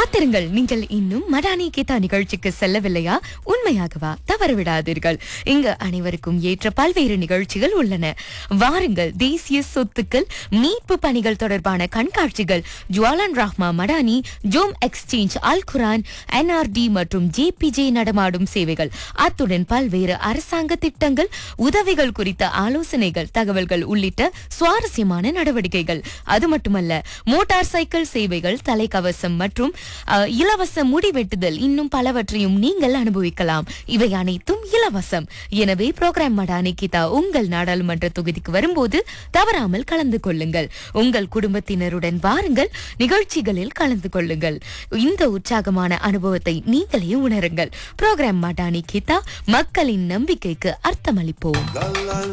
காத்திருங்கள் நீங்கள் இன்னும் மடானி கீதா நிகழ்ச்சிக்கு செல்லவில்லையா உண்மையாகவா தவறவிடாதீர்கள் இங்கு அனைவருக்கும் ஏற்ற பல்வேறு நிகழ்ச்சிகள் உள்ளன வாருங்கள் தேசிய சொத்துக்கள் மீட்பு பணிகள் தொடர்பான கண்காட்சிகள் ஜுவாலன் ராஹ்மா மடானி ஜோம் எக்ஸ்சேஞ்ச் அல் குரான் என்ஆர்டி மற்றும் ஜேபிஜே நடமாடும் சேவைகள் அத்துடன் பல்வேறு அரசாங்க திட்டங்கள் உதவிகள் குறித்த ஆலோசனைகள் தகவல்கள் உள்ளிட்ட சுவாரஸ்யமான நடவடிக்கைகள் அது மட்டுமல்ல மோட்டார் சைக்கிள் சேவைகள் தலைக்கவசம் மற்றும் அஹ், இலவச முடிவெட்டுதல் இன்னும் பலவற்றையும் நீங்கள் அனுபவிக்கலாம் இவை அனைத்தும் இலவசம் எனவே புரோகிராம் மடானி கீதா உங்கள் நாடாளுமன்ற தொகுதிக்கு வரும்போது தவறாமல் கலந்து கொள்ளுங்கள் உங்கள் குடும்பத்தினருடன் வாருங்கள் நிகழ்ச்சிகளில் கலந்து கொள்ளுங்கள் இந்த உற்சாகமான அனுபவத்தை நீங்களே உணருங்கள் புரோகிராம் மடானி கீதா மக்களின் நம்பிக்கைக்கு அர்த்தமளிப்போம்